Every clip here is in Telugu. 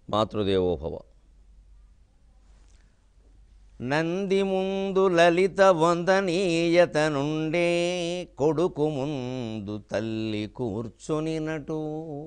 మాతృదేవోభవ నంది ముందు లలిత వందనీయత నుండే కొడుకు ముందు తల్లి కూర్చొనినటు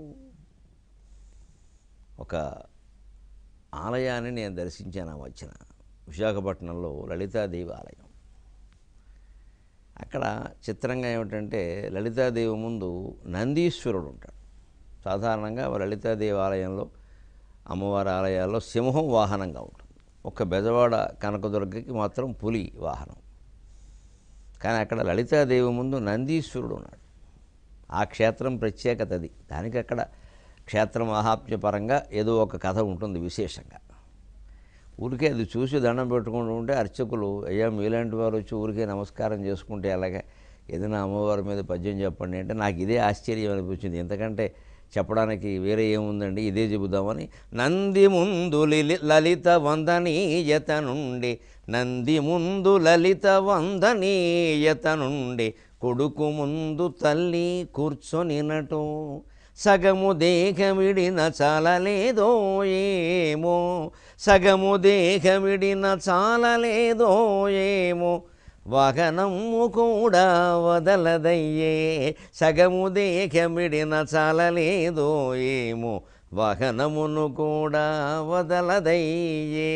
ఒక ఆలయాన్ని నేను దర్శించాను ఆ వచ్చిన విశాఖపట్నంలో లలితాదేవి ఆలయం అక్కడ చిత్రంగా ఏమిటంటే లలితాదేవి ముందు నందీశ్వరుడు ఉంటాడు సాధారణంగా లలితాదేవి ఆలయంలో అమ్మవారి ఆలయాల్లో సింహం వాహనంగా ఉంటుంది ఒక బెజవాడ కనకదుర్గకి మాత్రం పులి వాహనం కానీ అక్కడ లలితాదేవి ముందు నందీశ్వరుడు ఉన్నాడు ఆ క్షేత్రం ప్రత్యేకత అది దానికి అక్కడ క్షేత్ర మహాత్మ్యపరంగా ఏదో ఒక కథ ఉంటుంది విశేషంగా ఊరికే అది చూసి దండం పెట్టుకుంటూ ఉంటే అర్చకులు అయ్యా మీలాంటి వారు వచ్చి ఊరికే నమస్కారం చేసుకుంటే అలాగే ఏదైనా అమ్మవారి మీద పద్యం చెప్పండి అంటే నాకు ఇదే ఆశ్చర్యం అనిపించింది ఎందుకంటే చెప్పడానికి వేరే ఏముందండి ఇదే చెబుదామని నంది ముందు లిలి లలిత వందనీయత నుండి నంది ముందు లలిత వందనీయత నుండి కొడుకు ముందు తల్లి కూర్చొనినటు సగము దేహమిడిన చాలలేదో ఏమో సగము దేహమిడిన చాలలేదో ఏమో వాహనము కూడా వదలదయ్యే సగము దేహమిడిన చాలలేదో ఏమో వాహనమును కూడా వదలదయ్యే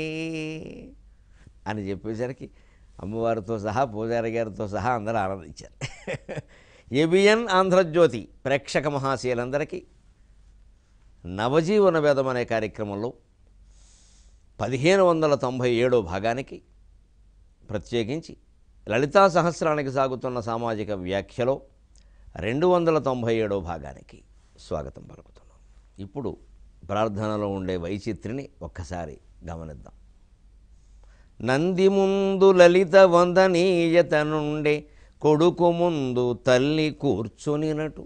అని చెప్పేసరికి అమ్మవారితో సహా పూజారి గారితో సహా అందరూ ఆనందించారు ఏబిఎన్ ఆంధ్రజ్యోతి ప్రేక్షక మహాశయులందరికీ నవజీవన వేదం అనే కార్యక్రమంలో పదిహేను వందల తొంభై ఏడో భాగానికి ప్రత్యేకించి లలితా సహస్రానికి సాగుతున్న సామాజిక వ్యాఖ్యలో రెండు వందల తొంభై ఏడో భాగానికి స్వాగతం పలుకుతున్నాం ఇప్పుడు ప్రార్థనలో ఉండే వైచిత్రిని ఒక్కసారి గమనిద్దాం నంది ముందు లలిత వందనీయత నుండే కొడుకు ముందు తల్లి కూర్చొనినటు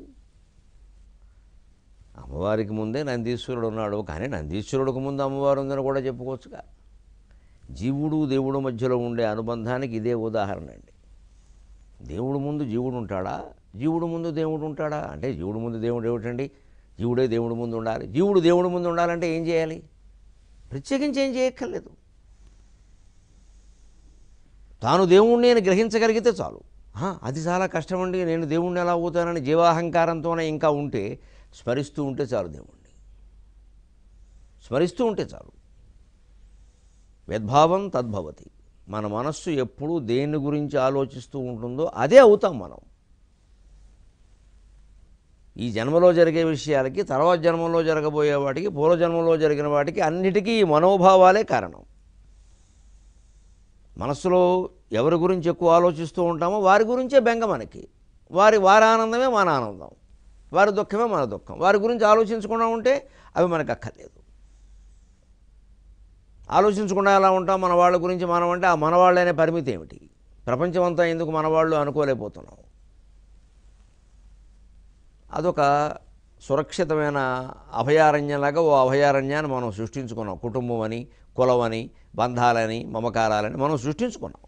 అమ్మవారికి ముందే నందీశ్వరుడు ఉన్నాడు కానీ నందీశ్వరుడికి ముందు అమ్మవారు ఉందని కూడా చెప్పుకోవచ్చుగా జీవుడు దేవుడు మధ్యలో ఉండే అనుబంధానికి ఇదే ఉదాహరణ అండి దేవుడు ముందు జీవుడు ఉంటాడా జీవుడు ముందు దేవుడు ఉంటాడా అంటే జీవుడు ముందు దేవుడు ఏమిటండి జీవుడే దేవుడు ముందు ఉండాలి జీవుడు దేవుడు ముందు ఉండాలంటే ఏం చేయాలి ప్రత్యేకించి ఏం చేయక్కర్లేదు తాను దేవుణ్ణి అని గ్రహించగలిగితే చాలు "ఆ, అది చాలా కష్టమండి నేను దేవుణ్ణి ఎలా అవుతానని జీవాహంకారంతోనే ఇంకా ఉంటే స్మరిస్తూ ఉంటే చాలు దేవుణ్ణి స్మరిస్తూ ఉంటే చాలు యద్భావం తద్భవతి మన మనస్సు ఎప్పుడూ దేని గురించి ఆలోచిస్తూ ఉంటుందో అదే అవుతాం మనం ఈ జన్మలో జరిగే విషయాలకి తర్వాత జన్మలో జరగబోయే వాటికి పూర్వజన్మలో జరిగిన వాటికి అన్నిటికీ ఈ మనోభావాలే కారణం మనస్సులో ఎవరి గురించి ఎక్కువ ఆలోచిస్తూ ఉంటామో వారి గురించే బెంగ మనకి వారి వారి ఆనందమే మన ఆనందం వారి దుఃఖమే మన దుఃఖం వారి గురించి ఆలోచించకుండా ఉంటే అవి మనకు అక్కర్లేదు ఆలోచించకుండా ఎలా ఉంటాం మన వాళ్ళ గురించి మనం అంటే ఆ మనవాళ్ళనే పరిమితి ఏమిటి ప్రపంచమంతా ఎందుకు మనవాళ్ళు అనుకోలేకపోతున్నాం అదొక సురక్షితమైన అభయారణ్యంలాగా ఓ అభయారణ్యాన్ని మనం సృష్టించుకున్నాం కుటుంబం అని కులం అని బంధాలని మమకారాలని మనం సృష్టించుకున్నాం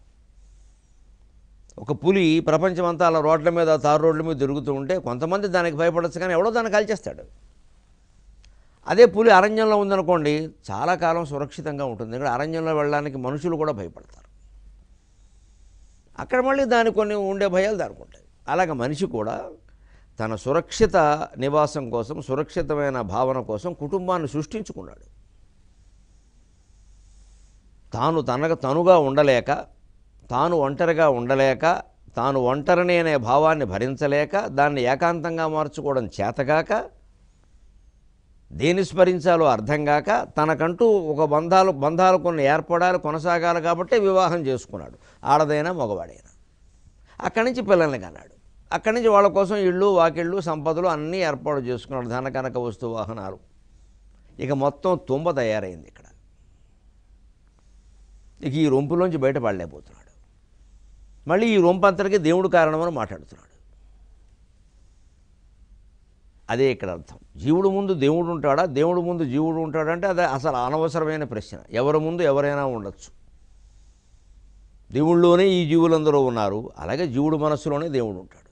ఒక పులి ప్రపంచమంతా అలా రోడ్ల మీద తారు రోడ్ల మీద తిరుగుతూ ఉంటే కొంతమంది దానికి భయపడచ్చు కానీ ఎవడో దాన్ని కాల్చేస్తాడు అదే పులి అరణ్యంలో ఉందనుకోండి చాలా కాలం సురక్షితంగా ఉంటుంది ఇక్కడ అరణ్యంలో వెళ్ళడానికి మనుషులు కూడా భయపడతారు అక్కడ మళ్ళీ దాని కొన్ని ఉండే భయాలు దానికి ఉంటాయి అలాగే మనిషి కూడా తన సురక్షిత నివాసం కోసం సురక్షితమైన భావన కోసం కుటుంబాన్ని సృష్టించుకున్నాడు తాను తనకు తనుగా ఉండలేక తాను ఒంటరిగా ఉండలేక తాను ఒంటరిని అనే భావాన్ని భరించలేక దాన్ని ఏకాంతంగా మార్చుకోవడం చేతగాక దేని స్మరించాలో అర్థం కాక తనకంటూ ఒక బంధాలు బంధాలు కొన్ని ఏర్పడాలి కొనసాగాలి కాబట్టి వివాహం చేసుకున్నాడు ఆడదైనా మగవాడైనా అక్కడి నుంచి పిల్లల్ని కన్నాడు అక్కడి నుంచి వాళ్ళ కోసం ఇళ్ళు వాకిళ్ళు సంపదలు అన్నీ ఏర్పాటు చేసుకున్నాడు ధన కనక వస్తు వాహనాలు ఇక మొత్తం తుంబ తయారైంది ఇక్కడ ఇక ఈ రొంపులోంచి బయటపడలేకపోతున్నాడు మళ్ళీ ఈ రొంపు అంతటికి దేవుడు కారణమని మాట్లాడుతున్నాడు అదే ఇక్కడ అర్థం జీవుడు ముందు దేవుడు ఉంటాడా దేవుడు ముందు జీవుడు ఉంటాడంటే అది అసలు అనవసరమైన ప్రశ్న ఎవరి ముందు ఎవరైనా ఉండొచ్చు దేవుళ్ళలోనే ఈ జీవులందరూ ఉన్నారు అలాగే జీవుడు మనస్సులోనే దేవుడు ఉంటాడు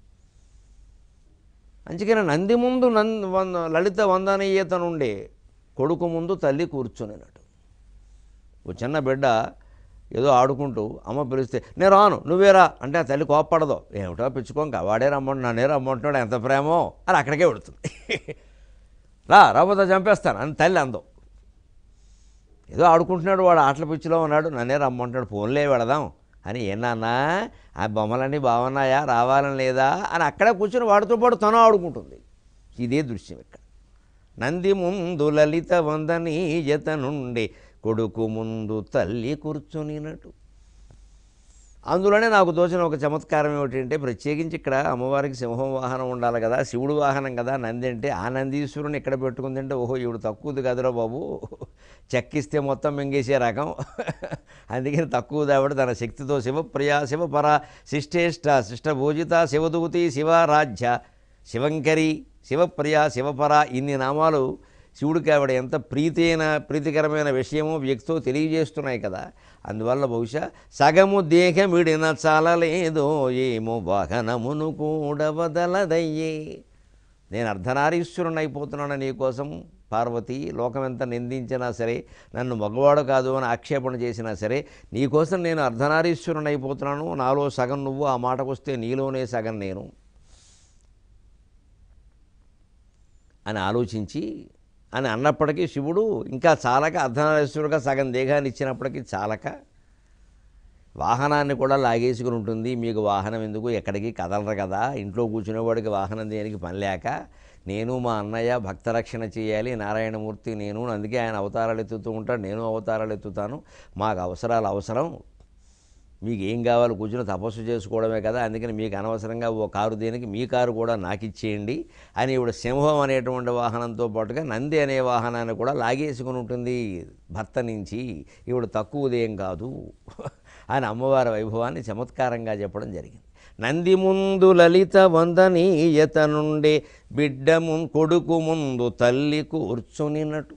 అందుకని నంది ముందు నంద వంద లలిత వందనీయత నుండే కొడుకు ముందు తల్లి కూర్చునినట్టు ఓ చిన్న బిడ్డ ఏదో ఆడుకుంటూ అమ్మ పిలిస్తే నేను రాను నువ్వేరా అంటే ఆ తల్లి కోప్పడదు ఏమిటో పిచ్చుకోంక వాడే రమ్మంటు నన్నే రమ్మంటున్నాడు ఎంత ప్రేమో అని అక్కడికే పెడుతుంది రా రాబోతే చంపేస్తాను అని తల్లి అందం ఏదో ఆడుకుంటున్నాడు వాడు ఆటల పిచ్చిలో ఉన్నాడు నన్నే రమ్మంటున్నాడు ఫోన్లే వెళదాం అని ఏనాన్నా ఆ బొమ్మలన్నీ బాగున్నాయా రావాలని లేదా అని అక్కడే కూర్చుని వాడితో పాటు తను ఆడుకుంటుంది ఇదే దృశ్యం ఇక్కడ నంది ముందు లలిత వందనీయత నుండి కొడుకు ముందు తల్లి కూర్చునినట్టు అందులోనే నాకు తోచిన ఒక చమత్కారం ఏమిటంటే ప్రత్యేకించి ఇక్కడ అమ్మవారికి సింహం వాహనం ఉండాలి కదా శివుడు వాహనం కదా నంది అంటే ఆ నందీశ్వరుని ఇక్కడ పెట్టుకుందంటే ఓహో ఈవిడ తక్కువది కదరా బాబు చెక్కిస్తే మొత్తం మింగేసే రకం అందుకని తక్కువ దావిడ తన శక్తితో శివప్రియ శివపర శిష్టేష్ట శిష్టభూజిత శివదూతి శివరాజ్య శివంకరి శివప్రియ శివపర ఇన్ని నామాలు శివుడికి ఆవిడ ఎంత ప్రీతైన ప్రీతికరమైన విషయమో వ్యక్తో తెలియజేస్తున్నాయి కదా అందువల్ల బహుశా సగము దేహమిడిన చాలలేదో ఏమో వాహనమును కూడా వదలదయ్యే నేను అర్ధనారీశ్వరుని అయిపోతున్నాను నీకోసం పార్వతి లోకం ఎంత నిందించినా సరే నన్ను మగవాడు కాదు అని ఆక్షేపణ చేసినా సరే నీకోసం నేను అర్ధనారీశ్వరుని అయిపోతున్నాను నాలో సగం నువ్వు ఆ మాటకొస్తే నీలోనే సగం నేను అని ఆలోచించి అని అన్నప్పటికీ శివుడు ఇంకా చాలక అర్ధనారీశ్వరుడుగా సగం దేహాన్ని ఇచ్చినప్పటికీ చాలక వాహనాన్ని కూడా లాగేసుకుని ఉంటుంది మీకు వాహనం ఎందుకు ఎక్కడికి కదలరు కదా ఇంట్లో కూర్చునేవాడికి వాహనం దేనికి పని లేక నేను మా అన్నయ్య భక్తరక్షణ చేయాలి నారాయణమూర్తి నేను అందుకే ఆయన అవతారాలు ఎత్తుతూ ఉంటాడు నేను అవతారాలు ఎత్తుతాను మాకు అవసరాలు అవసరం మీకు ఏం కావాలో కూర్చుని తపస్సు చేసుకోవడమే కదా అందుకని మీకు అనవసరంగా ఓ కారు దేనికి మీ కారు కూడా నాకు ఇచ్చేయండి అని ఇప్పుడు సింహం అనేటువంటి వాహనంతో పాటుగా నంది అనే వాహనాన్ని కూడా లాగేసుకుని ఉంటుంది భర్త నుంచి ఇప్పుడు తక్కువదేం కాదు అని అమ్మవారి వైభవాన్ని చమత్కారంగా చెప్పడం జరిగింది నంది ముందు లలిత వందనీయత నుండే బిడ్డ ము కొడుకు ముందు తల్లి కూర్చునినట్టు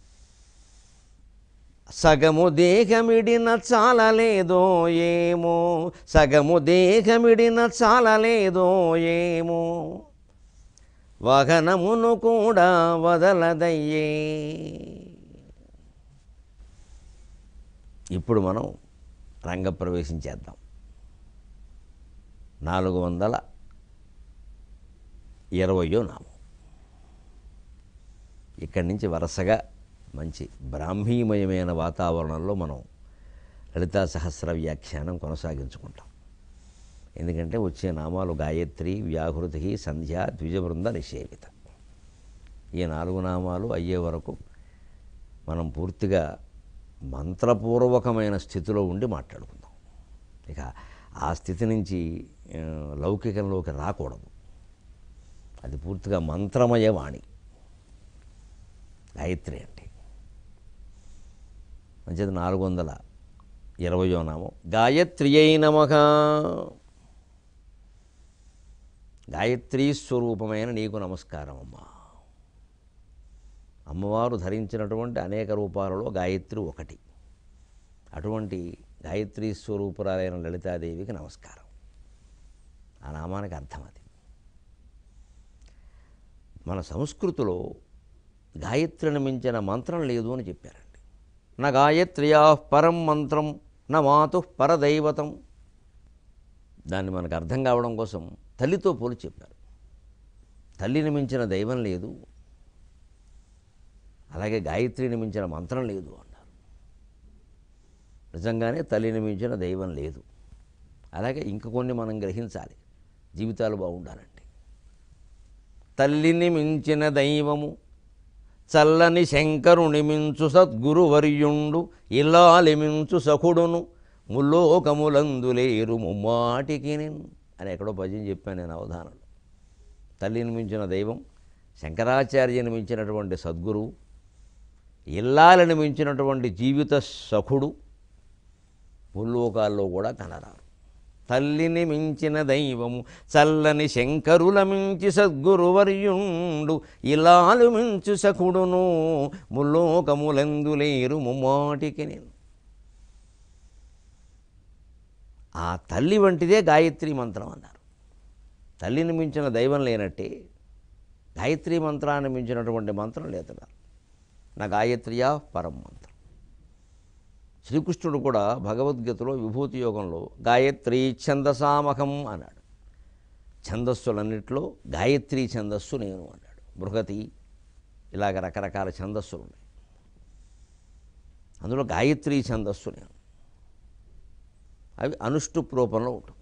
సగము దేహమిడిన చాలలేదో ఏమో సగము దేహమిడిన చాలలేదో ఏమో వాహనమును కూడా వదలదయ్యే ఇప్పుడు మనం రంగప్రవేశం చేద్దాం నాలుగు వందల ఇరవయో నామం ఇక్కడి నుంచి వరుసగా మంచి బ్రాహ్మీమయమైన వాతావరణంలో మనం లలితా సహస్ర వ్యాఖ్యానం కొనసాగించుకుంటాం ఎందుకంటే వచ్చే నామాలు గాయత్రి వ్యాహృతి సంధ్య ద్విజబృంద నిషేవిత ఈ నాలుగు నామాలు అయ్యే వరకు మనం పూర్తిగా మంత్రపూర్వకమైన స్థితిలో ఉండి మాట్లాడుకుందాం ఇక ఆ స్థితి నుంచి ఆ, లౌకికంలోకి రాకూడదు అది పూర్తిగా మంత్రమయ వాణి గాయత్రి అంటే మంచిది నాలుగు వందల ఇరవయో నామం గాయత్రి అయి నమః గాయత్రీ స్వరూపమైన నీకు నమస్కారం అమ్మా అమ్మవారు ధరించినటువంటి అనేక రూపాలలో గాయత్రి ఒకటి అటువంటి గాయత్రీ స్వరూపురాలైన లలితాదేవికి నమస్కారం ఆ నామానికి అర్థం అది మన సంస్కృతిలో గాయత్రిని మించిన మంత్రం లేదు అని చెప్పారండి నా గాయత్ర్యా పరం మంత్రం నా మాతు పరదైవతం దాన్ని మనకు అర్థం కావడం కోసం తల్లితో పోలి చెప్పారు తల్లిని మించిన దైవం లేదు అలాగే గాయత్రిని మించిన మంత్రం లేదు అన్నారు నిజంగానే తల్లిని మించిన దైవం లేదు అలాగే ఇంక కొన్ని మనం గ్రహించాలి జీవితాలు బాగుండాలంటే తల్లిని మించిన దైవము చల్లని శంకరుని మించు సద్గురువర్యుండు ఇల్లాలి మించు సఖుడును ముల్లోకములందులేరు ముమ్మాటికి అని ఎక్కడో భజన చెప్పాను నేను అవధానంలో తల్లిని మించిన దైవం శంకరాచార్యని మించినటువంటి సద్గురువు ఇల్లాలని మించినటువంటి జీవిత సఖుడు ముల్లోకాల్లో కూడా కనరారు తల్లిని మించిన దైవము చల్లని శంకరుల మించి సద్గురువర్యుండు ఇలాలు మించు సఖుడును ముల్లోకములందులేరు ముమ్మాటికి నేను ఆ తల్లి వంటిదే గాయత్రి మంత్రం అన్నారు తల్లిని మించిన దైవం లేనట్టే గాయత్రి మంత్రాన్ని మించినటువంటి మంత్రం లేదన్నారు నా గాయత్రియా పరం మంత్రం శ్రీకృష్ణుడు కూడా భగవద్గీతలో విభూతి యోగంలో గాయత్రి ఛందసామకం అన్నాడు ఛందస్సులన్నింటిలో గాయత్రి ఛందస్సు నేను అన్నాడు బృహతి ఇలాగ రకరకాల ఛందస్సులు ఉన్నాయి అందులో గాయత్రి ఛందస్సు నేను అవి అనుష్టుప్ రూపంలో ఉంటుంది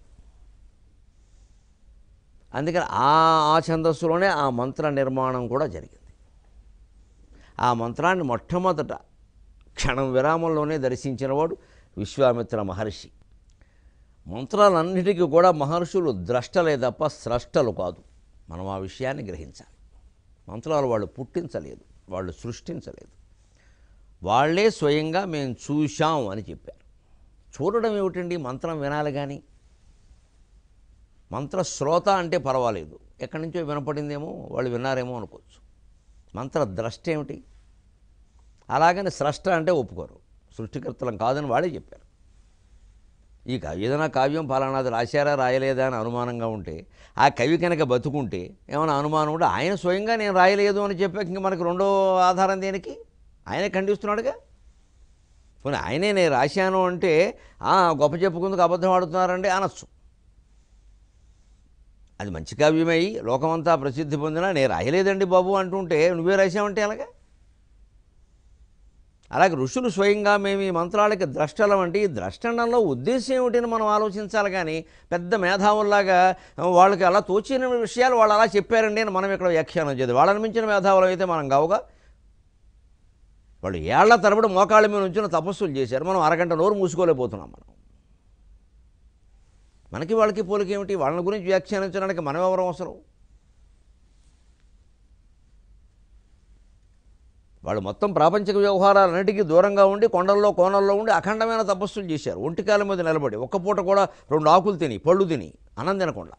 అందుకని ఆ ఆ ఛందస్సులోనే ఆ మంత్ర నిర్మాణం కూడా జరిగింది ఆ మంత్రాన్ని మొట్టమొదట క్షణం విరామంలోనే దర్శించినవాడు విశ్వామిత్ర మహర్షి మంత్రాలన్నిటికీ కూడా మహర్షులు ద్రష్టలే తప్ప స్రష్టలు కాదు మనం ఆ విషయాన్ని గ్రహించాలి మంత్రాలు వాళ్ళు పుట్టించలేదు వాళ్ళు సృష్టించలేదు వాళ్ళే స్వయంగా మేము చూశాం అని చెప్పారు చూడడం ఏమిటండి మంత్రం వినాలి కానీ మంత్ర శ్రోత అంటే పర్వాలేదు ఎక్కడి నుంచో వినపడిందేమో వాళ్ళు విన్నారేమో అనుకోవచ్చు మంత్ర ద్రష్ట ఏమిటి అలాగని స్రష్ట అంటే ఒప్పుకోరు సృష్టికర్తలం కాదని వాడే చెప్పారు ఈ కవి ఏదైనా కావ్యం ఫలానాది రాశారా రాయలేదా అని అనుమానంగా ఉంటే ఆ కవి కనుక బతుకుంటే ఏమైనా అనుమానం ఉంటే ఆయన స్వయంగా నేను రాయలేదు అని చెప్పాక ఇంక మనకు రెండో ఆధారం దేనికి ఆయనే ఖండిస్తున్నాడుగా పోనీ ఆయనే నేను రాశాను అంటే "ఆ, గొప్ప చెప్పుకుందుకు అబద్ధం ఆడుతున్నారండి అనొచ్చు అది మంచి కావ్యమై లోకమంతా ప్రసిద్ధి పొందినా నేను రాయలేదండి బాబు అంటుంటే నువ్వే రాశావంటే అలాగా అలాగే ఋషులు స్వయంగా మేము ఈ మంత్రాలకి ద్రష్టలం అంటే ఈ ద్రష్టండంలో ఉద్దేశం ఏమిటని మనం ఆలోచించాలి కానీ పెద్ద మేధావుల్లాగా వాళ్ళకి అలా తోచిన విషయాలు వాళ్ళు అలా చెప్పారండి అని మనం ఇక్కడ వ్యాఖ్యానం చేయదు వాళ్ళని మించిన మేధావులు అయితే మనం కావుగా వాళ్ళు ఏళ్ల తరబడి మోకాళ్ళ మీద నుంచిన తపస్సులు చేశారు మనం అరగంట నోరు మూసుకోలేకపోతున్నాం మనం మనకి వాళ్ళకి పోలిక ఏమిటి వాళ్ళని గురించి వ్యాఖ్యానించడానికి మనం ఎవరం అవసరం వాళ్ళు మొత్తం ప్రాపంచిక వ్యవహారాలన్నిటికీ దూరంగా ఉండి కొండల్లో కోణల్లో ఉండి అఖండమైన తపస్సులు చేశారు ఒంటికాల మీద నిలబడి ఒక్క పూట కూడా రెండు ఆకులు తిని పళ్ళు తిని అన్నం తినకుండా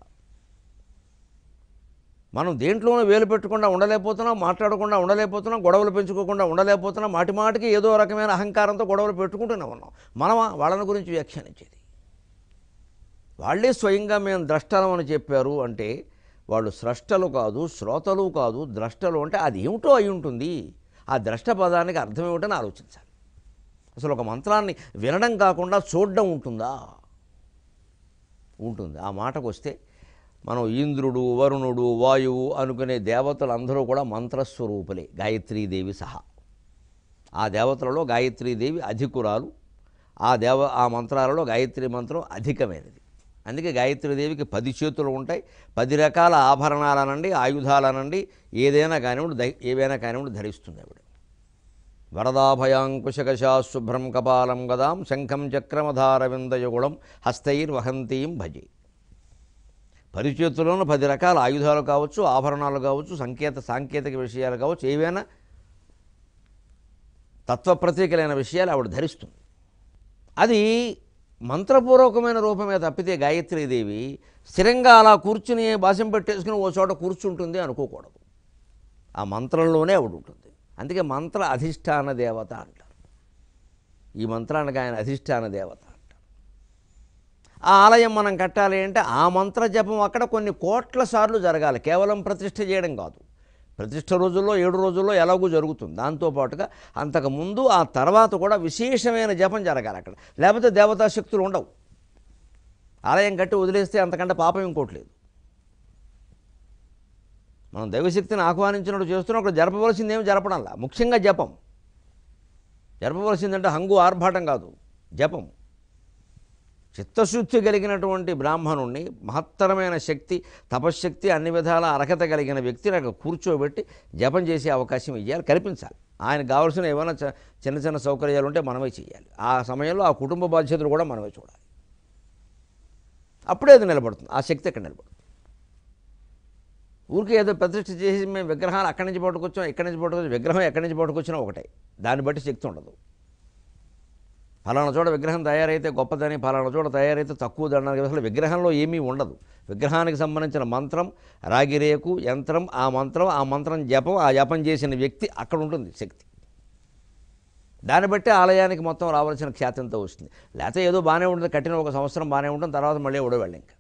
మనం దేంట్లోనూ వేలు పెట్టకుండా ఉండలేకపోతున్నాం మాట్లాడకుండా ఉండలేకపోతున్నాం గొడవలు పెంచుకోకుండా ఉండలేకపోతున్నాం మాటి మాటికి ఏదో రకమైన అహంకారంతో గొడవలు పెట్టుకుంటూనే ఉన్నాం మనమా వాళ్ళని గురించి వ్యాఖ్యానించేది వాళ్ళే స్వయంగా మేము ద్రష్టలం అని చెప్పారు అంటే వాళ్ళు స్రష్టలు కాదు శ్రోతలు కాదు ద్రష్టలు అంటే అది ఏమిటో అయి ఉంటుంది ఆ ద్రష్ట పదానికి అర్థం ఏమిటని ఆలోచించాలి అసలు ఒక మంత్రాన్ని వినడం కాకుండా చూడడం ఉంటుందా ఉంటుంది ఆ మాటకు వస్తే మనం ఇంద్రుడు వరుణుడు వాయువు అనుకునే దేవతలందరూ కూడా మంత్రస్వరూపులే గాయత్రీదేవి సహా ఆ దేవతలలో గాయత్రీదేవి అధికురాలు ఆ దేవ ఆ మంత్రాలలో గాయత్రి మంత్రం అధికమైనది అందుకే గాయత్రీదేవికి పది చేతులు ఉంటాయి పది రకాల ఆభరణాలనండి ఆయుధాలనండి ఏదైనా కానివ్వండి దై ఏవైనా కానివ్వండి ధరిస్తుంది ఆవిడ వరదాభయాంకుశకశా శుభ్రం కపాలం గదాం శంఖం చక్రమధారవిందయుగుళం హస్తైర్వహంతీం భజే పది చేతుల్లోనూ పది రకాల ఆయుధాలు కావచ్చు ఆభరణాలు కావచ్చు సంకేత సాంకేతిక విషయాలు కావచ్చు ఏవైనా తత్వప్రతీకలైన విషయాలు ఆవిడ ధరిస్తుంది అది మంత్రపూర్వకమైన రూపమే తప్పితే గాయత్రీదేవి స్థిరంగా అలా కూర్చుని భాషం పెట్టేసుకుని ఓ చోట కూర్చుంటుంది అనుకోకూడదు ఆ మంత్రంలోనే ఆవిడ ఉంటుంది అందుకే మంత్ర అధిష్టాన దేవత అంటారు ఈ మంత్రానికి ఆయన అధిష్టాన దేవత అంటారు ఆ ఆలయం మనం కట్టాలి అంటే ఆ మంత్ర జపం అక్కడ కొన్ని కోట్ల సార్లు జరగాలి కేవలం ప్రతిష్ఠ చేయడం కాదు ప్రతిష్ఠ రోజుల్లో ఏడు రోజుల్లో ఎలాగూ జరుగుతుంది దాంతోపాటుగా అంతకుముందు ఆ తర్వాత కూడా విశేషమైన జపం జరగాలి అక్కడ లేకపోతే దేవతా శక్తులు ఉండవు ఆలయం కట్టి వదిలేస్తే అంతకంటే పాపం ఇంకోటి లేదు మనం దైవశక్తిని ఆహ్వానించినట్టు చేస్తున్నాం అక్కడ జరపవలసింది ఏమి జరపడంలా ముఖ్యంగా జపం జరపవలసిందంటే హంగు ఆర్భాటం కాదు జపం చిత్తశుద్ధి కలిగినటువంటి బ్రాహ్మణుణ్ణి మహత్తరమైన శక్తి తపశ్శక్తి అన్ని విధాల అర్హత కలిగిన వ్యక్తిని అక్కడ కూర్చోబెట్టి జపం చేసే అవకాశం ఇవ్వాలి కల్పించాలి ఆయనకు కావాల్సిన ఏమైనా చ- చిన్న చిన్న సౌకర్యాలు ఉంటే మనమే చేయాలి ఆ సమయంలో ఆ కుటుంబ బాధ్యతలు కూడా మనమే చూడాలి అప్పుడే అది నిలబడుతుంది ఆ శక్తి అక్కడ నిలబడుతుంది ఊరికే ఏదో ప్రతిష్ఠ చేసి మేము విగ్రహాలు అక్కడి నుంచి పట్టుకొచ్చాం ఇక్కడి నుంచి పట్టుకొచ్చాం విగ్రహం ఎక్కడి నుంచి పట్టుకొచ్చినా ఒకటే దాన్ని బట్టి శక్తి ఉండదు ఫలానా చోట విగ్రహం తయారైతే గొప్పదని ఫలానా చోట తయారైతే తక్కువ దండానికి అసలు విగ్రహంలో ఏమీ ఉండదు విగ్రహానికి సంబంధించిన మంత్రం రాగిరేకు యంత్రం ఆ మంత్రం ఆ మంత్రం జపం ఆ జపం చేసిన వ్యక్తి అక్కడ ఉంటుంది శక్తి దాన్ని బట్టి ఆలయానికి మొత్తం రావాల్సిన ఖ్యాతి అంతా వస్తుంది లేకపోతే ఏదో బాగానే ఉంటుంది కట్టిన ఒక సంవత్సరం బాగానే ఉంటుంది తర్వాత మళ్ళీ ఎవడో వెళ్ళి ఇంకా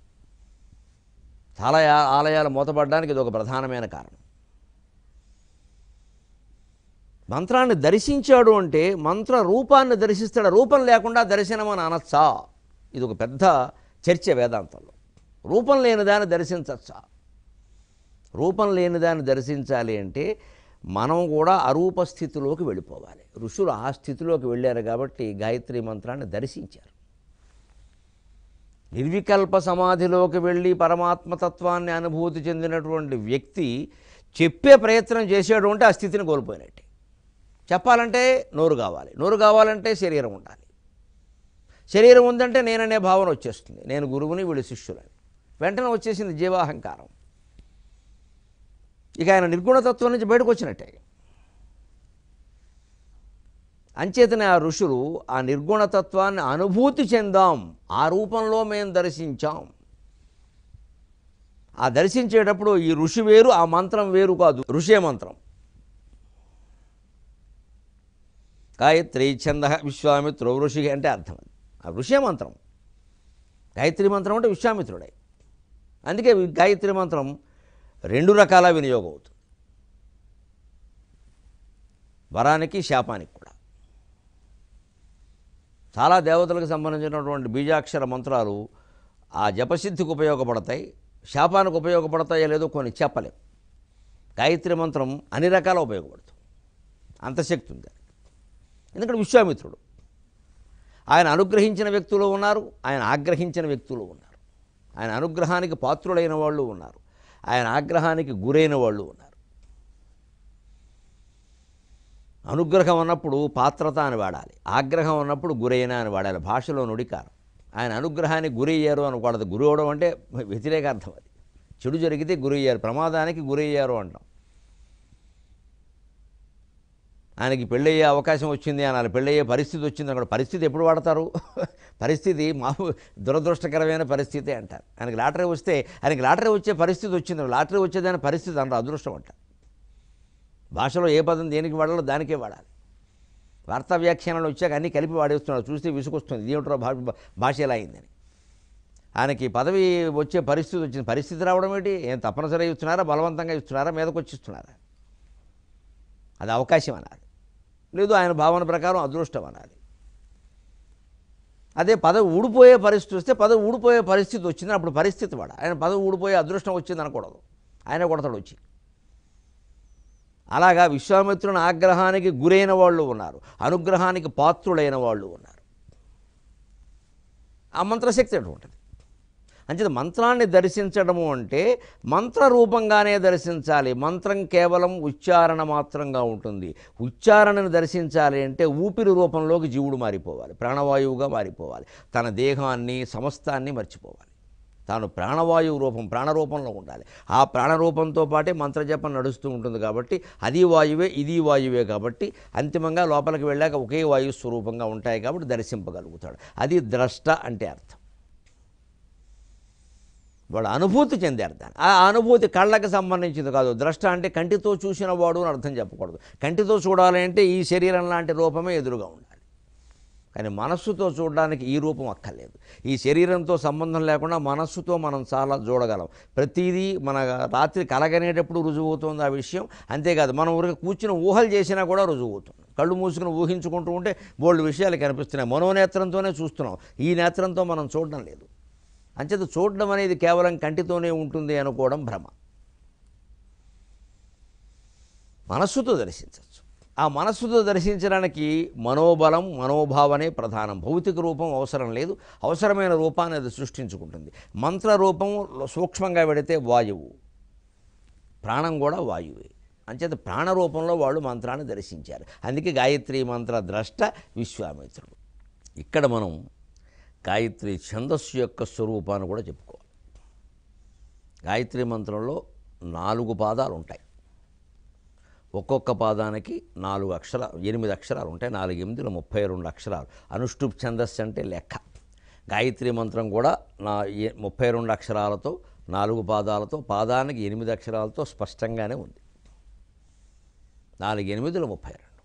చాలా యా- ఆలయాలు మూతపడడానికి ఇది ఒక ప్రధానమైన కారణం మంత్రాన్ని దర్శించాడు అంటే మంత్ర రూపాన్ని దర్శిస్తాడు రూపం లేకుండా దర్శనం అని అనొచ్చా ఇది ఒక పెద్ద చర్చ వేదాంతంలో రూపం లేని దాన్ని దర్శించచ్చా రూపం లేని దాన్ని దర్శించాలి అంటే మనం కూడా అరూప స్థితిలోకి వెళ్ళిపోవాలి ఋషులు ఆ స్థితిలోకి వెళ్ళారు కాబట్టి గాయత్రి మంత్రాన్ని దర్శించారు నిర్వికల్ప సమాధిలోకి వెళ్ళి పరమాత్మతత్వాన్ని అనుభూతి చెందినటువంటి వ్యక్తి చెప్పే ప్రయత్నం చేసాడు అంటే ఆ స్థితిని కోల్పోయినట్టే చెప్పాలంటే నోరు కావాలి నోరు కావాలంటే శరీరం ఉండాలి శరీరం ఉందంటే నేననే భావన వచ్చేస్తుంది నేను గురువుని వీళ్ళు శిష్యులని వెంటనే వచ్చేసింది జీవాహంకారం ఇక ఆయన నిర్గుణతత్వం నుంచి బయటకు వచ్చినట్టే అంచేతనే ఆ ఋషులు ఆ నిర్గుణతత్వాన్ని అనుభూతి చెందాం ఆ రూపంలో మేము దర్శించాం ఆ దర్శించేటప్పుడు ఈ ఋషి వేరు ఆ మంత్రం వేరు కాదు ఋషే మంత్రం గాయత్రి ఛంద విశ్వామిత్రో ఋషి అంటే అర్థం అది ఆ ఋషే మంత్రం గాయత్రి మంత్రం అంటే విశ్వామిత్రుడే అందుకే వి- గాయత్రి మంత్రం రెండు రకాల వినియోగం అవుతుంది వరానికి శాపానికి కూడా చాలా దేవతలకు సంబంధించినటువంటి బీజాక్షర మంత్రాలు ఆ జపసిద్ధికి ఉపయోగపడతాయి శాపానికి ఉపయోగపడతాయో లేదో కొన్ని చెప్పలేం గాయత్రి మంత్రం అన్ని రకాల ఉపయోగపడుతుంది అంత శక్తి ఉంది దానికి. ఎందుకంటే విశ్వామిత్రుడు ఆయన అనుగ్రహించిన వ్యక్తులు ఉన్నారు ఆయన ఆగ్రహించిన వ్యక్తులు ఉన్నారు ఆయన అనుగ్రహానికి పాత్రులైన వాళ్ళు ఉన్నారు ఆయన ఆగ్రహానికి గురైన వాళ్ళు ఉన్నారు అనుగ్రహం అన్నప్పుడు పాత్రత అని వాడాలి ఆగ్రహం అన్నప్పుడు గురైన అని వాడాలి భాషలో నుడికారం ఆయన అనుగ్రహానికి గురయ్యారు అనకూడదు గురి అవడం అంటే వ్యతిరేకార్థం అది చెడు జరిగితే గురయ్యారు ప్రమాదానికి గురయ్యారు అంటాం ఆయనకి పెళ్ళయ్యే అవకాశం వచ్చింది అనాలి పెళ్ళయ్యే పరిస్థితి వచ్చింది అక్కడ పరిస్థితి ఎప్పుడు వాడతారు పరిస్థితి మామూ దురదృష్టకరమైన పరిస్థితి అంటారు ఆయనకి లాటరీ వస్తే ఆయనకి లాటరీ వచ్చే పరిస్థితి వచ్చింది లాటరీ వచ్చేదాని పరిస్థితి అంటారు అదృష్టం అంటారు భాషలో ఏ పదం దేనికి వాడాలో దానికే వాడాలి వార్తా వ్యాఖ్యానాలు వచ్చాక అన్నీ కలిపి వాడేస్తున్నారు చూస్తే విసుకొస్తుంది ఇదేమిటో భా భాష ఎలా అయిందని ఆయనకి పదవి వచ్చే పరిస్థితి వచ్చింది పరిస్థితి రావడం ఏంటి ఏం తప్పనిసరిగా ఇస్తున్నారా బలవంతంగా ఇస్తున్నారా మీదకి వచ్చి ఇస్తున్నారా అది అవకాశం అనాలి లేదు ఆయన భావన ప్రకారం అదృష్టం అనాలి అదే పదవి ఊడిపోయే పరిస్థితి వస్తే పదవి ఊడిపోయే పరిస్థితి వచ్చింది అప్పుడు పరిస్థితి వాడ ఆయన పదవి ఊడిపోయే అదృష్టం వచ్చింది అనకూడదు ఆయన కొడతాడు వచ్చి అలాగా విశ్వామిత్రుని ఆగ్రహానికి గురైన వాళ్ళు ఉన్నారు అనుగ్రహానికి పాత్రులైన వాళ్ళు ఉన్నారు ఆ మంత్రశక్తి అటువంటిది అంచేత మంత్రాన్ని దర్శించడము అంటే మంత్ర రూపంగానే దర్శించాలి మంత్రం కేవలం ఉచ్చారణ మాత్రంగా ఉంటుంది ఉచ్చారణను దర్శించాలి అంటే ఊపిరి రూపంలోకి జీవుడు మారిపోవాలి ప్రాణవాయువుగా మారిపోవాలి తన దేహాన్ని సమస్తాన్ని మర్చిపోవాలి తాను ప్రాణవాయువు రూపం ప్రాణరూపంలో ఉండాలి ఆ ప్రాణరూపంతో పాటే మంత్రజపం నడుస్తూ ఉంటుంది కాబట్టి అది వాయువే ఇది వాయువే కాబట్టి అంతిమంగా లోపలికి వెళ్ళాక ఒకే వాయు స్వరూపంగా ఉంటాయి కాబట్టి దర్శింపగలుగుతాడు అది ద్రష్ట అంటే అర్థం వాడు అనుభూతి చెందారు దాన్ని ఆ అనుభూతి కళ్ళకి సంబంధించింది కాదు ద్రష్ట అంటే కంటితో చూసిన వాడు అని అర్థం చెప్పకూడదు కంటితో చూడాలి అంటే ఈ శరీరం లాంటి రూపమే ఎదురుగా ఉండాలి కానీ మనస్సుతో చూడడానికి ఈ రూపం అక్కర్లేదు ఈ శరీరంతో సంబంధం లేకుండా మనస్సుతో మనం చాలా చూడగలం ప్రతిదీ మన రాత్రి కలగనేటప్పుడు రుజువు అవుతుంది ఆ విషయం అంతేకాదు మనం ఊరికి కూర్చుని ఊహలు చేసినా కూడా రుజువు అవుతుంది కళ్ళు మూసుకుని ఊహించుకుంటూ ఉంటే బోల్డ్ విషయాలు కనిపిస్తున్నాయి మనోనేత్రంతోనే చూస్తున్నాం ఈ నేత్రంతో మనం చూడడం లేదు అంచేత చూడడం అనేది కేవలం కంటితోనే ఉంటుంది అనుకోవడం భ్రమ మనస్సుతో దర్శించవచ్చు ఆ మనస్సుతో దర్శించడానికి మనోబలం మనోభావనే ప్రధానం భౌతిక రూపం అవసరం లేదు అవసరమైన రూపాన్ని అది సృష్టించుకుంటుంది మంత్ర రూపం సూక్ష్మంగా పెడితే వాయువు ప్రాణం కూడా వాయువే అంచేత ప్రాణ రూపంలో వాళ్ళు మంత్రాన్ని దర్శించారు అందుకే గాయత్రి మంత్ర ద్రష్ట విశ్వామిత్రుడు ఇక్కడ మనం గాయత్రి ఛందస్సు యొక్క స్వరూపాన్ని కూడా చెప్పుకోవాలి గాయత్రి మంత్రంలో నాలుగు పాదాలు ఉంటాయి ఒక్కొక్క పాదానికి నాలుగు అక్షరాలు ఎనిమిది అక్షరాలు ఉంటాయి నాలుగు ఎనిమిదిలో ముప్పై రెండు అక్షరాలు అనుష్ఠుప్ ఛందస్సు అంటే లెక్క గాయత్రి మంత్రం కూడా నా ఎ- ముప్పై రెండు అక్షరాలతో నాలుగు పాదాలతో పాదానికి ఎనిమిది అక్షరాలతో స్పష్టంగానే ఉంది నాలుగు ఎనిమిదిలో ముప్పై రెండు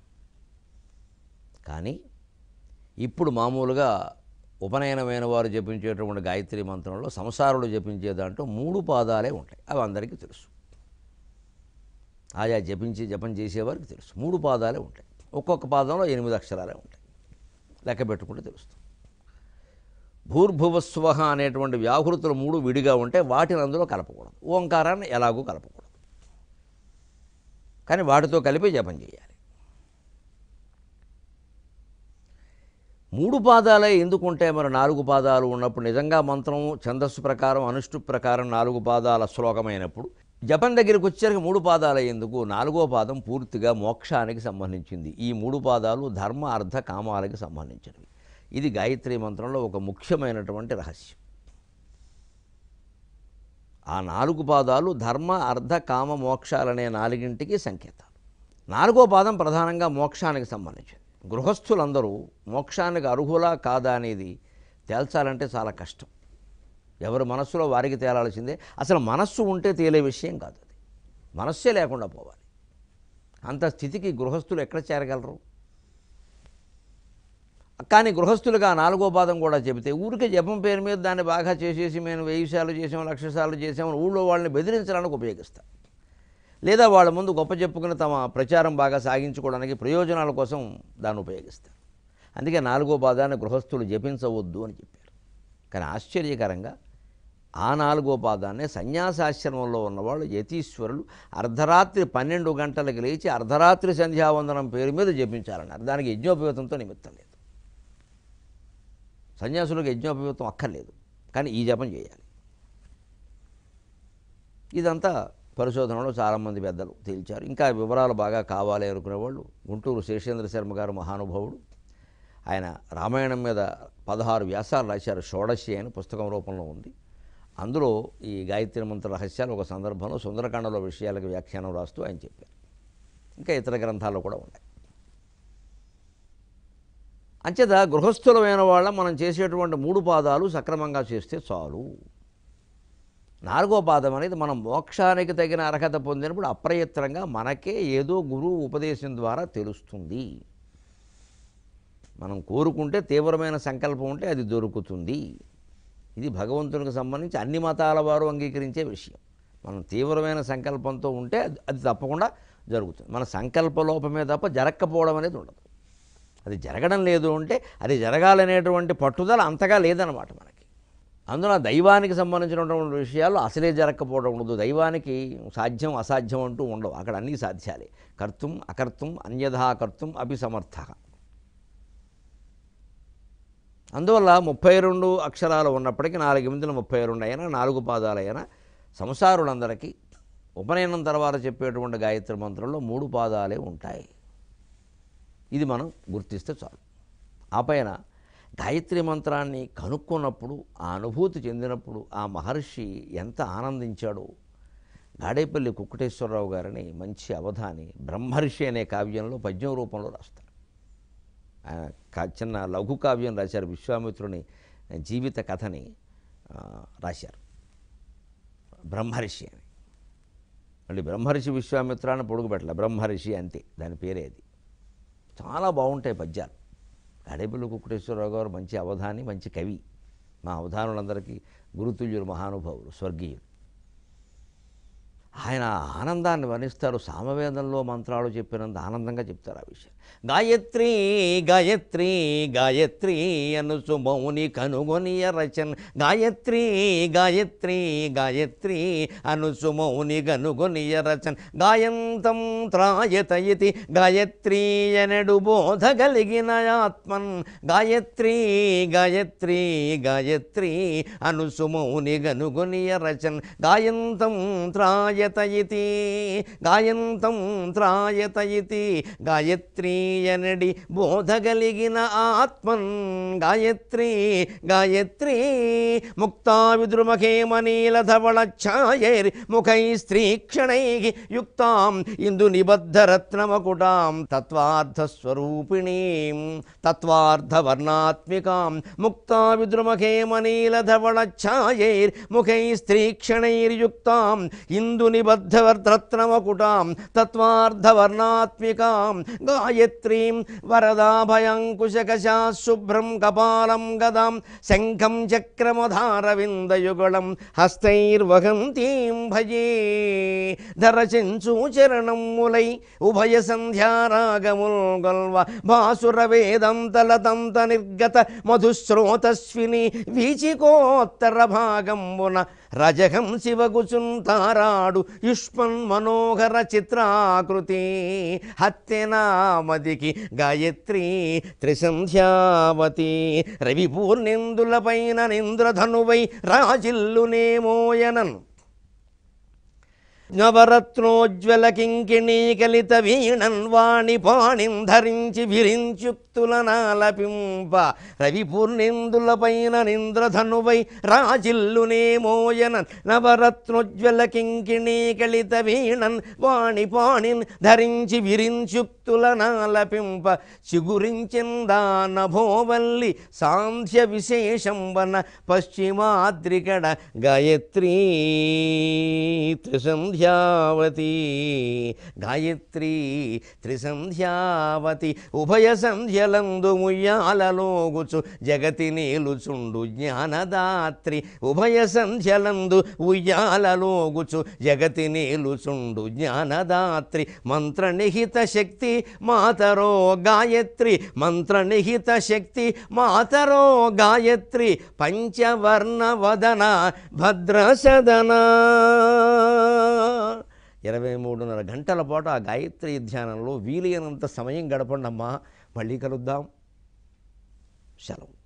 కానీ ఇప్పుడు మామూలుగా ఉపనయనమైన వారు జపించేటువంటి గాయత్రి మంత్రంలో సంసారులు జపించే దాంట్లో మూడు పాదాలే ఉంటాయి అవి అందరికీ తెలుసు ఆయా జపించి జపం చేసేవారికి తెలుసు మూడు పాదాలే ఉంటాయి ఒక్కొక్క పాదంలో ఎనిమిది అక్షరాలే ఉంటాయి లెక్క పెట్టుకుంటే తెలుస్తుంది భూర్భువస్వహ అనేటువంటి వ్యాహృతులు మూడు విడిగా ఉంటే వాటిని అందులో కలపకూడదు ఓంకారాన్ని ఎలాగూ కలపకూడదు కానీ వాటితో కలిపి జపం చేయాలి మూడు పాదాలే ఎందుకుంటే మరి నాలుగు పాదాలు ఉన్నప్పుడు నిజంగా మంత్రం ఛందస్సు ప్రకారం అనుష్ఠు ప్రకారం నాలుగు పాదాల శ్లోకమైనప్పుడు జపం దగ్గరికి వచ్చేసరికి మూడు పాదాలే ఎందుకు నాలుగో పాదం పూర్తిగా మోక్షానికి సంబంధించింది ఈ మూడు పాదాలు ధర్మ అర్థ కామాలకి సంబంధించినవి ఇది గాయత్రి మంత్రంలో ఒక ముఖ్యమైనటువంటి రహస్యం ఆ నాలుగు పాదాలు ధర్మ అర్థ కామ మోక్షాలనే నాలుగింటికి సంకేతాలు నాలుగో పాదం ప్రధానంగా మోక్షానికి సంబంధించింది గృహస్థులందరూ మోక్షానికి అర్హులా కాదా అనేది తేల్చాలంటే చాలా కష్టం ఎవరి మనస్సులో వారికి తేలాల్సిందే అసలు మనస్సు ఉంటే తేలే విషయం కాదు అది మనస్సే లేకుండా పోవాలి అంత స్థితికి గృహస్థులు ఎక్కడ చేరగలరు కానీ గృహస్థులుగా నాలుగో పాదం కూడా చెబితే ఊరికే జపం పేరు మీద దాన్ని బాగా చేసేసి మేము వెయ్యి సార్లు చేసాము లక్ష సార్లు చేసాము ఊళ్ళో వాళ్ళని బెదిరించడానికి ఉపయోగిస్తారు లేదా వాళ్ళ ముందు గొప్ప చెప్పుకుని తమ ప్రచారం బాగా సాగించుకోవడానికి ప్రయోజనాల కోసం దాన్ని ఉపయోగిస్తారు అందుకే నాలుగో పాదాన్ని గృహస్థులు జపించవద్దు అని చెప్పారు కానీ ఆశ్చర్యకరంగా ఆ నాలుగో పాదాన్ని సన్యాసాశ్రమంలో ఉన్నవాళ్ళు యతీశ్వరులు అర్ధరాత్రి పన్నెండు గంటలకు లేచి అర్ధరాత్రి సంధ్యావందనం పేరు మీద జపించాలన్నారు దానికి యజ్ఞోపయోగంతో నిమిత్తం లేదు సన్యాసులకు యజ్ఞోపయోగం అక్కర్లేదు కానీ ఈ జపం చేయాలి ఇదంతా పరిశోధనలో చాలామంది పెద్దలు తేల్చారు ఇంకా వివరాలు బాగా కావాలి అనుకునే వాళ్ళు గుంటూరు శేషేంద్ర శర్మ గారు మహానుభావుడు ఆయన రామాయణం మీద పదహారు వ్యాసాలు రాశారు షోడశి అని పుస్తకం రూపంలో ఉంది అందులో ఈ గాయత్రి మంత్ర రహస్యాలు ఒక సందర్భంలో సుందరకాండలో విషయాలకు వ్యాఖ్యానం రాస్తూ ఆయన చెప్పారు ఇంకా ఇతర గ్రంథాల్లో కూడా ఉన్నాయి అంచేత గృహస్థులమైన వాళ్ళ మనం చేసేటువంటి మూడు పాదాలు సక్రమంగా చేస్తే చాలు నాలుగో పాదం అనేది మనం మోక్షానికి తగిన అర్హత పొందినప్పుడు అప్రయత్నంగా మనకే ఏదో గురువు ఉపదేశం ద్వారా తెలుస్తుంది మనం కోరుకుంటే తీవ్రమైన సంకల్పం ఉంటే అది దొరుకుతుంది ఇది భగవంతునికి సంబంధించి అన్ని మతాల వారు అంగీకరించే విషయం మనం తీవ్రమైన సంకల్పంతో ఉంటే అది అది తప్పకుండా జరుగుతుంది మన సంకల్ప లోపమే తప్ప జరగకపోవడం అనేది ఉండదు అది జరగడం లేదు అంటే అది జరగాలనేటువంటి పట్టుదల అంతగా లేదన్నమాట మనకి అందులో దైవానికి సంబంధించినటువంటి విషయాలు అసలే జరగకపోవడం ఉండదు దైవానికి సాధ్యం అసాధ్యం అంటూ ఉండవు అక్కడ అన్నీ సాధ్యాలే కర్తం అకర్తం అన్యథా కర్తం అభి సమర్థ అందువల్ల ముప్పై రెండు అక్షరాలు ఉన్నప్పటికీ నాలుగు ఎనిమిదిలో ముప్పై రెండు అయినా నాలుగు పాదాలైనా సంసారులందరికీ ఉపనయనం తర్వాత చెప్పేటువంటి గాయత్రి మంత్రంలో మూడు పాదాలే ఉంటాయి ఇది మనం గుర్తిస్తే చాలు ఆ పైన గాయత్రి మంత్రాన్ని కనుక్కున్నప్పుడు ఆ అనుభూతి చెందినప్పుడు ఆ మహర్షి ఎంత ఆనందించాడో గాడేపల్లి కుక్కటేశ్వరరావు గారిని మంచి అవధాని బ్రహ్మర్షి అనే కావ్యంలో పద్యం రూపంలో రాస్తారు ఆయన కా- చిన్న లఘు కావ్యం రాశారు విశ్వామిత్రుని జీవిత కథని ఆ, రాశారు బ్రహ్మర్షి అని మళ్ళీ బ్రహ్మర్షి విశ్వామిత్రాన్ని పొడుగు పెట్టలే బ్రహ్మర్షి అంతే దాని పేరే అది చాలా బాగుంటాయి పద్యాలు గడేపల్లి కుక్కటేశ్వరరావు గారు మంచి అవధాని మంచి కవి మా అవధానులందరికీ గురుతుల్యులు మహానుభావులు స్వర్గీయులు ఆయన ఆనందాన్ని వర్ణిస్తారు సామవేదంలో మంత్రాలు చెప్పినంత ఆనందంగా చెప్తారు ఆ విషయం గాయత్రి గాయత్రి గాయత్రి అనుసు మౌని కనుగొనియ రచన్ గాయత్రి గాయత్రి గాయత్రి అనుసు మౌని కనుగొనియ రచన్ గాయంతం త్రాయత ఇతి గాయత్రి ఎనడు బోధ కలిగిన ఆత్మన్ గాయత్రి గాయత్రి గాయత్రి అనుసు మౌని గనుగొనియ రచన్ గాయంతం త్రాయత ఇతి గాయంతం త్రాయత ఇతి గాయత్రి ఎనడి బోధ కలిగిన ఆత్మన్ గాయత్రి గాయత్రి ముక్తా విద్రుమఖే మనీలధవళ ఛాయైర్ ముఖై స్త్రీక్షణై యుక్తాం ఇందు నిబద్ధరత్నమకుటాం తత్వార్థస్వరూపిణీం తత్వార్థవర్ణాత్మికాం ముక్తా విద్రుమఖే మనీలధవళ ఛాయైర్ ముఖై స్త్రీక్షణైర్యుక్తాం ఇందు నిబద్ధవర్ధత్నమకుటాం తత్వార్ధవర్ణాత్మికాం గాయత్రీం వరదాభయాంకుశకశా శుభ్రం కపాలం గదాం శంఖం చక్రమధారవిందయుగళం హస్తైర్వహంతీం భజే ధరచెంచు చరణములై ఉభయ సంధ్యారాగముల్ గొల్వ భాసుర వేదంతలతంత నిర్గత మధుశ్రోతస్విని వీచికోత్తర భాగంబున రజహం శివగుచున్ తారాడు యుష్మన్ మనోహర చిత్రాకృతి హత్యనామదికి గాయత్రి త్రిసంధ్యావతి రవి పూర్ణిందులపైన నింద్రధనువై రాజిల్లునేమోయనన్ నవరత్నోజ్వల కింకిణీ కలిత వీణన్ వాణి పాణిం ధరించి విరించుక్తులనాలపింప రవి పూర్ణిందులపైన నింద్రధనువై రాజిల్లునేమోయన నవరత్నోజ్వల కింకిణీ కలిత వీణన్ వాణి పాణిన్ ధరించి విరించుక్తులనాలపింప చిగురించిందా నభోవల్లి సాంధ్య విశేషంబన పశ్చిమాద్రికడ గాయత్రీ త్రిసంధ్యావతి గాయత్రి త్రిసంధ్యావతి ఉభయ సంధ్యలందు ముయ్యాలలోగుచు జగతి నేలుచుండు జ్ఞానదాత్రి ఉభయ సంధ్యలందు ఉయ్యాలలోగుచు జగతి నేలుచుండు జ్ఞానదాత్రి మంత్రనిహిత శక్తి మాతరో గాయత్రి మంత్రనిహిత శక్తి మాతరో గాయత్రి పంచవర్ణ వదన భద్రసదన ఇరవై మూడున్నర గంటల పాటు ఆ గాయత్రి ధ్యానంలో వీలైనంత సమయం గడపండి అమ్మా మళ్ళీ కలుద్దాం సెలవు